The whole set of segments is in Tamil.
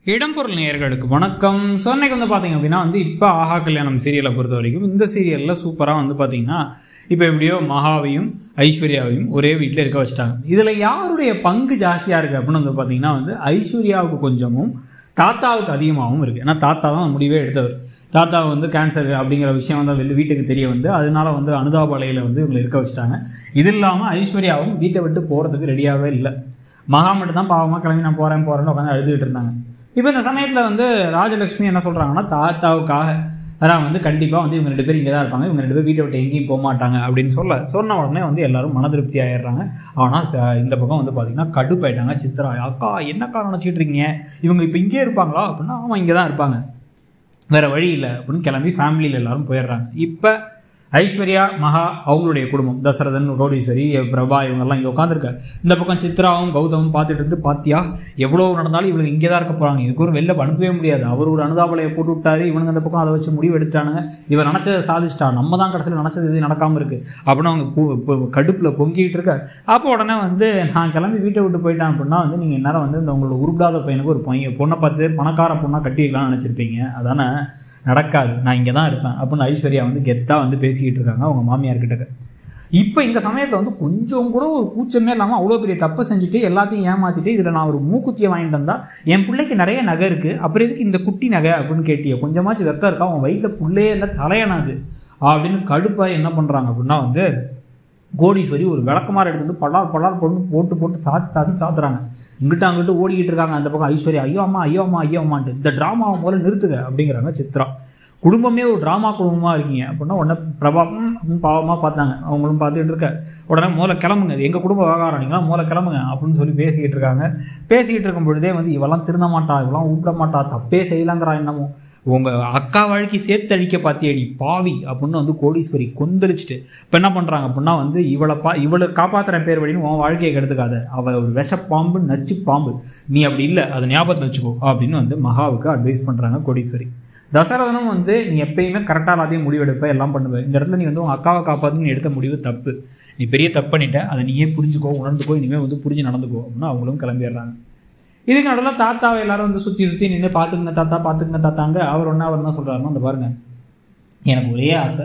இடம்பொருள் நேயர்களுக்கு வணக்கம் ஸோ இன்னைக்கு வந்து பார்த்தீங்க அப்படின்னா வந்து இப்போ ஆஹா கல்யாணம் சீரியலை பொறுத்த வரைக்கும் இந்த சீரியலில் சூப்பராக வந்து பார்த்தீங்கன்னா இப்போ எப்படியோ மகாவையும் ஐஸ்வர்யாவையும் ஒரே வீட்டில் இருக்க வச்சுட்டாங்க இதில் யாருடைய பங்கு ஜாஸ்தியாக இருக்குது அப்படின்னு வந்து பார்த்தீங்கன்னா வந்து ஐஸ்வர்யாவுக்கு கொஞ்சமும் தாத்தாவுக்கு அதிகமாகவும் இருக்குது ஏன்னா தாத்தா தான் முடிவே எடுத்தவர் தாத்தா வந்து கேன்சர் அப்படிங்கிற விஷயம் வந்து வெளி வீட்டுக்கு தெரிய வந்து அதனால வந்து அனுதாபாலையில் வந்து இவங்களை இருக்க வச்சுட்டாங்க இது இல்லாமல் ஐஸ்வர்யாவும் வீட்டை விட்டு போகிறதுக்கு ரெடியாகவே இல்லை மகா மட்டும் தான் பாவமாக கிளம்பி நான் போகிறேன் போகிறேன்னு உட்காந்து அழுதுகிட்டு இருந்தாங்க இப்போ இந்த சமயத்தில் வந்து ராஜலக்ஷ்மி என்ன சொல்கிறாங்கன்னா தாத்தாவுக்காக அதான் வந்து கண்டிப்பாக வந்து இவங்க ரெண்டு பேரும் இங்கே தான் இருப்பாங்க இவங்க ரெண்டு பேர் வீட்டை விட்டு எங்கேயும் போக மாட்டாங்க அப்படின்னு சொல்ல சொன்ன உடனே வந்து எல்லாரும் மன திருப்தி ஆயிடுறாங்க ஆனால் ச- இந்த பக்கம் வந்து பார்த்தீங்கன்னா கடுப்பாயிட்டாங்க சித்ரா அக்கா என்னக்கா நினச்சிட்டு இருக்கீங்க இவங்க இப்போ இங்கே இருப்பாங்களா அப்படின்னா ஆமாம் இங்கே தான் இருப்பாங்க வேற வழி இல்லை அப்படின்னு கிளம்பி ஃபேமிலியில் எல்லாரும் போயிடுறாங்க இப்போ ஐஸ்வர்யா மகா அவங்களுடைய குடும்பம் தசரதன் கோடீஸ்வரி பிரபா இவங்கெல்லாம் இங்கே உட்காந்துருக்காங்க இந்த பக்கம் சித்ராவும் கௌதமும் பார்த்துட்டு இருந்து பாத்தியா எவ்வளோ நடந்தாலும் இவங்க இங்கே தான் இருக்க போகிறாங்க இதுக்கு ஒரு வெளில அனுப்பவே முடியாது அவர் ஒரு அனுதாபலையை போட்டு விட்டாரு இவனுங்க அந்த பக்கம் அதை வச்சு முடிவு எடுத்துட்டானுங்க இவன் நினச்சதை சாதிச்சிட்டா நம்ம தான் கடைசியில் நினச்சது இது நடக்காமல் இருக்கு அப்படின்னு அவங்க பு- பு- கடுப்புல பொங்கிட்டு இருக்க அப்போ உடனே வந்து நான் கிளம்பி வீட்டை விட்டு போயிட்டேன் அப்படின்னா வந்து நீங்கள் நேரம் வந்து இந்த உங்களோட உருப்படாத பையனுக்கு ஒரு பையன் பொண்ணை பார்த்து பணக்கார பொண்ணாக கட்டி வைக்கலாம்னு நினச்சிருப்பீங்க அதானே நடக்காது நான் இங்கே தான் இருப்பேன் அப்படின்னு ஐஸ்வர்யா வந்து கெத்தாக வந்து பேசிக்கிட்டு இருக்காங்க அவங்க மாமியார் கிட்ட இப்போ இந்த சமயத்தில் வந்து கொஞ்சம் கூட ஒரு கூச்சமே இல்லாமல் அவ்வளோ பெரிய தப்பு செஞ்சுட்டு எல்லாத்தையும் ஏமாத்திட்டு இதில் நான் ஒரு மூக்குத்தியை வாங்கிட்டு வந்தா என் பிள்ளைக்கு நிறைய நகை இருக்குது அப்புறம் எதுக்கு இந்த குட்டி நகை அப்படின்னு கேட்டிய கொஞ்சமாச்சும் வெக்கம் இருக்கா அவன் வயிற்றில் புள்ளையே இல்லை தலையனாது அப்படின்னு கடுப்பாக என்ன பண்ணுறாங்க அப்படின்னா வந்து கோடீஸ்வரி ஒரு விளக்கமாறு எடுத்து வந்து பலார் பலார் பொண்ணு போட்டு போட்டு சாத்து சாத்து சாத்துறாங்க இங்கிட்ட அங்கிட்டு ஓடிக்கிட்டு இருக்காங்க அந்த பக்கம் ஐஸ்வர்யா ஐயோ அம்மா ஐயோ அம்மா ஐயோ அம்மான்ட்டு இந்த ட்ராமாவை முதல்ல நிறுத்துங்க அப்படிங்கிறாங்க சித்ரா குடும்பமே ஒரு ட்ராமா குடும்பமாக இருக்கீங்க அப்படின்னா உடனே பிரபா ம், அப்படின்னு பாவமாக பார்த்தாங்க அவங்களும் பார்த்துட்டு இருக்க உடனே முதல்ல கிளம்புங்க இது எங்கள் குடும்ப விவகாரம் நீங்களாம் முதல்ல கிளம்புங்க அப்படின்னு சொல்லி பேசிக்கிட்டு இருக்காங்க பேசிக்கிட்டு இருக்கும் பொழுதே வந்து இவெல்லாம் திருந்த மாட்டா இவெல்லாம் ஊப்பிட மாட்டா தப்பே செய்யலாங்கிறா என்னமோ உங்கள் அக்கா வாழ்க்கை சேர்த்தழிக்க பார்த்தியடி பாவி அப்படின்னு வந்து கோடீஸ்வரி கொந்தளிச்சுட்டு இப்போ என்ன பண்ணுறாங்க அப்படின்னா வந்து இவளை பா இவளை காப்பாற்றுற பேர் வழின்னு உன் வாழ்க்கையை கெடுத்துக்காத அவள் ஒரு விஷப்பாம்பு நச்சு பாம்பு நீ அப்படி இல்லை அதை ஞாபகத்தில் வச்சுக்கோ அப்படின்னு வந்து மகாவுக்கு அட்வைஸ் பண்ணுறாங்க கோடீஸ்வரி தசரதனும் வந்து நீ எப்பயுமே கரெக்டாக எல்லாத்தையும் முடிவெடுப்ப எல்லாம் பண்ணுவ இந்த இடத்துல நீ வந்து உன் அக்காவை காப்பாற்று நீ எடுத்த முடிவு தப்பு நீ பெரிய தப்பு பண்ணிட்ட அதை நீயே புரிஞ்சுக்கோ உணர்ந்துக்கோ இனிமேல் வந்து புரிஞ்சு நடந்துக்கோ அப்படின்னு அவங்களும் கிளம்பிடுறாங்க இதுக்கு நடுவில் தாத்தாவை எல்லாரும் வந்து சுற்றி சுற்றி நின்று பார்த்துக்குங்க தாத்தா பார்த்துக்குங்க தாத்தாங்க அவர் ஒன்றா அவர் என்ன சொல்கிறாருன்னா அந்த பாருங்க எனக்கு ஒரே ஆசை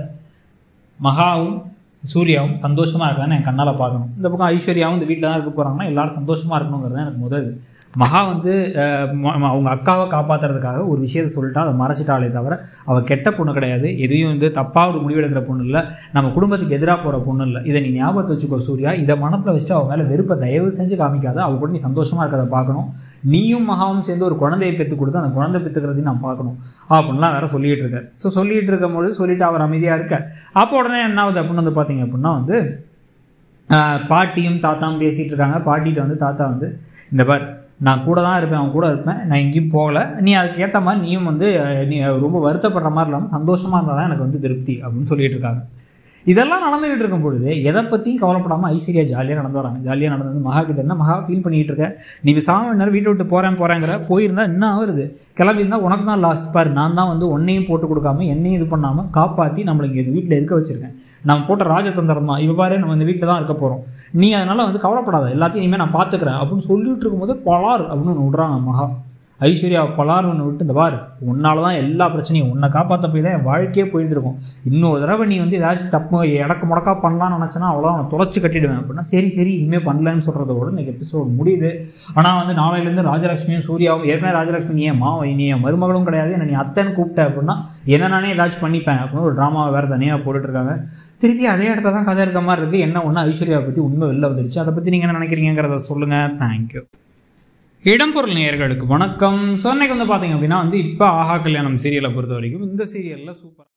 மகாவும் சூர்யாவும் சந்தோஷமாக இருக்கான்னு என் கண்ணால் பார்க்கணும் இந்த பக்கம் ஐஸ்வர்யாவும் இந்த வீட்டில் தான் இருக்க போகிறாங்கன்னா எல்லாரும் சந்தோஷமாக இருக்கணுங்கிறது தான் எனக்கு முதல் மகா வந்து அஹ், ம- ம- அவங்க அக்காவை காப்பாற்றுறதுக்காக ஒரு விஷயத்தை சொல்லிட்டா அதை மறைச்சிட்டாலே தவிர அவள் கெட்ட பொண்ணு கிடையாது எதையும் வந்து தப்பாக ஒரு முடிவெடுக்கிற பொண்ணு இல்லை நம்ம குடும்பத்துக்கு எதிராக போகிற பொண்ணு இல்லை இதை நீ ஞாபகத்தை வச்சுக்கோ சூர்யா இதை மனசில் வச்சுட்டு அவன் மேலே வெறுப்பை தயவு செஞ்சு காமிக்காத அவள் கூட நீ சந்தோஷமாக இருக்கிறத பார்க்கணும் நீயும் மகாவும் சேர்ந்து ஒரு குழந்தையை பெற்று கொடுத்து அந்த குழந்தை பெற்றுக்கிறதையும் நான் பார்க்கணும் அப்படின்லாம் வேற சொல்லிட்டு இருக்காரு ஸோ சொல்லிட்டு இருக்கும்போது சொல்லிட்டு அவர் அமைதியாக இருக்க அப்போ உடனே என்ன ஆகுது அப்படின்னு வந்து பார்த்தீங்க அப்படின்னா வந்து ஆஹ், பாட்டியும் தாத்தாவும் பேசிகிட்டு இருக்காங்க பாட்டிகிட்ட வந்து தாத்தா வந்து இந்த பார் நான் கூட தான் இருப்பேன் அவன் கூட இருப்பேன் நான் எங்கேயும் போகல நீ அதுக்கு ஏற்ற மாதிரி நீயும் வந்து அஹ், நீ ரொம்ப வருத்தப்படுற மாதிரி இல்லாமல் சந்தோஷமாக இருந்தால் தான் எனக்கு வந்து திருப்தி அப்படின்னு சொல்லிட்டு இருக்காங்க இதெல்லாம் நடந்துகிட்டு இருக்கும் பொழுது எதை பற்றியும் கவலைப்படாமல் ஐஸ்வர்யா ஜாலியாக நடந்து வராங்க ஜாலியாக நடந்து வந்து மகா கிட்ட என்ன மகா ஃபீல் பண்ணிக்கிட்டு இருக்க நீ சாமி நேரம் வீட்டை விட்டு போகிறேன் போகிறேங்கிற போயிருந்தா என்ன ஆகுது கிளம்பி இருந்தால் உனக்கு தான் லாஸ் பாரு நான் தான் வந்து உன்னையும் போட்டு கொடுக்காம என்னையும் இது பண்ணாமல் காப்பாற்றி நம்மளை இங்கே வீட்டில் இருக்க வச்சிருக்கேன் நம்ம போட்ட ராஜதந்திரம் தான் இவ பாரு நம்ம இந்த வீட்டில் தான் இருக்க போகிறோம் நீ அதனால் வந்து கவலைப்படாத எல்லாத்தையும் இனிமேல் நான் பார்த்துக்கிறேன் அப்படின்னு சொல்லிட்டு இருக்கும்போது பலார் அப்படின்னு ஒன்று விடுறாங்க மகா ஐஸ்வர்யா பலார் ஒன்று விட்டு இந்த பார் உன்னால தான் எல்லா பிரச்சனையும் உன்னை காப்பாற்ற போய் தான் என் வாழ்க்கையே போயிருந்திருக்கும் இன்னொரு தடவை நீ வந்து ஏதாச்சும் தப்பு இடக்கு முடக்கா பண்ணலாம்னு நினச்சனா அவ்வளோதான் அவனை தொலைச்சி கட்டிடுவேன் அப்படின்னா சரி சரி இனிமேல் பண்ணலன்னு சொல்கிறதோட இன்னைக்கு எபிசோட் முடியுது ஆனால் வந்து நாளையிலேருந்து ராஜலட்சுமியும் சூர்யாவும் ஏற்கனவே ராஜலட்சுமி நீ என் மாவன் நீ என் மருமகளும் கிடையாது என்ன நீ அத்தைன்னு கூப்பிட்ட அப்படின்னா என்ன நானே ஏதாச்சும் பண்ணிப்பேன் அப்படின்னு ஒரு ட்ராமாவை வேறு தனியாக போட்டுட்ருக்காங்க திருப்பி அதே இடத்துல தான் கதை இருக்க மாதிரி இருக்குது என்ன ஒன்று ஐஸ்வர்யாவை பற்றி உண்மை வெளில வந்துருச்சு அதை பற்றி நீங்கள் என்ன நினைக்கிறீங்கிறத சொல்லுங்கள் தேங்க்யூ இடம்பொருள் நேயர்களுக்கு வணக்கம் ஸோ இன்னைக்கு வந்து பார்த்தீங்க அப்படின்னா வந்து இப்போ ஆஹா கல்யாணம் சீரியலை பொறுத்த வரைக்கும் இந்த சீரியலில் சூப்பர்